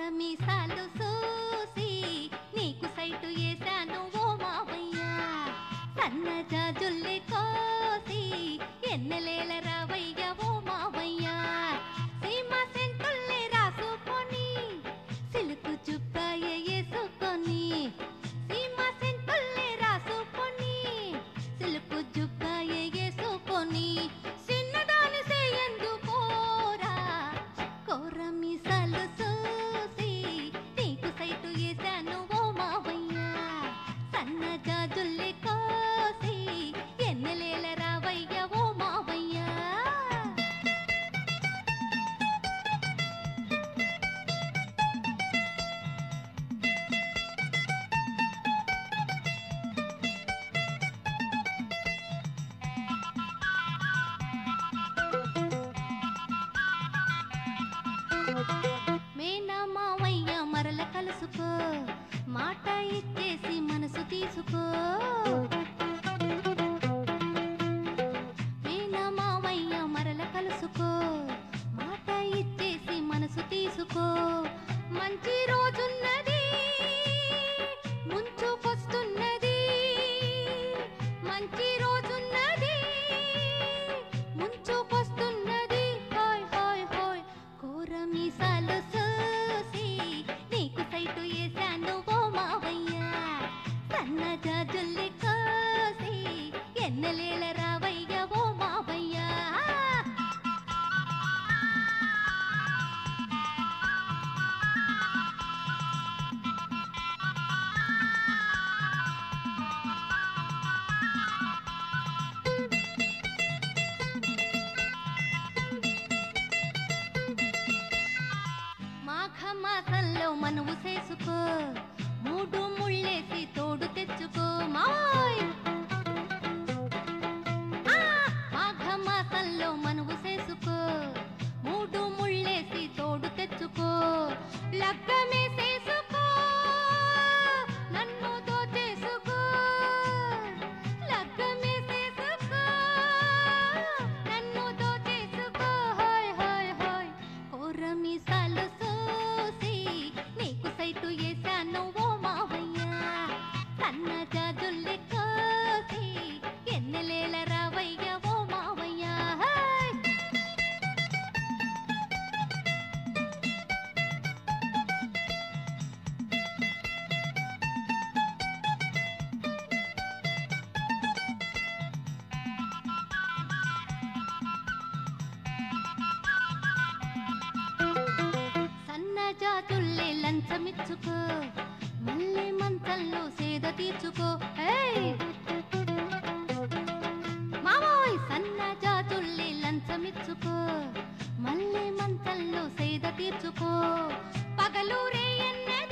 మీసాలు చూసి నీకు సైటు వేశాను ఓ మావయ్య సన్న జాజుల్ని కోసి ఎన్నెలేల రావయ్య ఓ మావయ్య సీమ సెంటుల్ని రాసుకొని సిలుకు చుక్కాయ వేసుకొని సీమ సెంటుల్ని రాసుకొని సిలుకు జుక్కాయ వేసుకొని చిన్నదాని ఎందుకోరా కోర మీసాలు చూసి నీకు సైటు వేశాను ఓ మావయ్య సన్న జాజుల్ని కోసి ఎన్నెలేల రావయ్య ఓ మావయ్య మేనా మావయ్య మరల కలుసుకో మాట ఇచ్చేసి మనసు తీసుకో మేనా మావయ్య మరల కలుసుకో మాట ఇచ్చేసి మనసు తీసుకో మంచి రోజున్నది ముంచుకొస్తున్నది మంచి రోజున్నది ముంచుకొస్తున్నది హాయ్ హాయ్ హాయ్ కోర మీసాలు చూసి నీకు సైటు వేశాను ఓ మావయ్య సన్న జాజుల్ని కోసి ఎన్నెలేల రావయ్య ఓ మావయ్య మాఘ మాసంలో మనవు చేసుకో మూడు ముళ్ళేసి తోడు తెచ్చుకో మాయ్ ఆ! మాఘ మాసంలో మనవు చేసుకో మూడు ముళ్ళేసి తోడు తెచ్చుకో లగ్గమే చేసుకో నన్ను దోచేసుకో లగ్గమే చేసుకో నన్ను దోచేసుకో హాయ్ హాయ్ హాయ్ కోర మీసాలు చూసి నీకు సైటు వేశాను ఓ మావయ్య సన్న జాజుల్ని కోసి ఎన్నెలేల రావయ్య ఓ మావయ్య హాయ్ సన్న జాతుల్లే లంచమిచ్చుకో మళ్ళీ మంచంలో సేద తీర్చుకో ఏయ్! మావోయ్ సన్న జాతుల్లే లంచమిచ్చుకో మళ్ళీ మంచంలో సేద తీర్చుకో పగలు రే ఎన్నది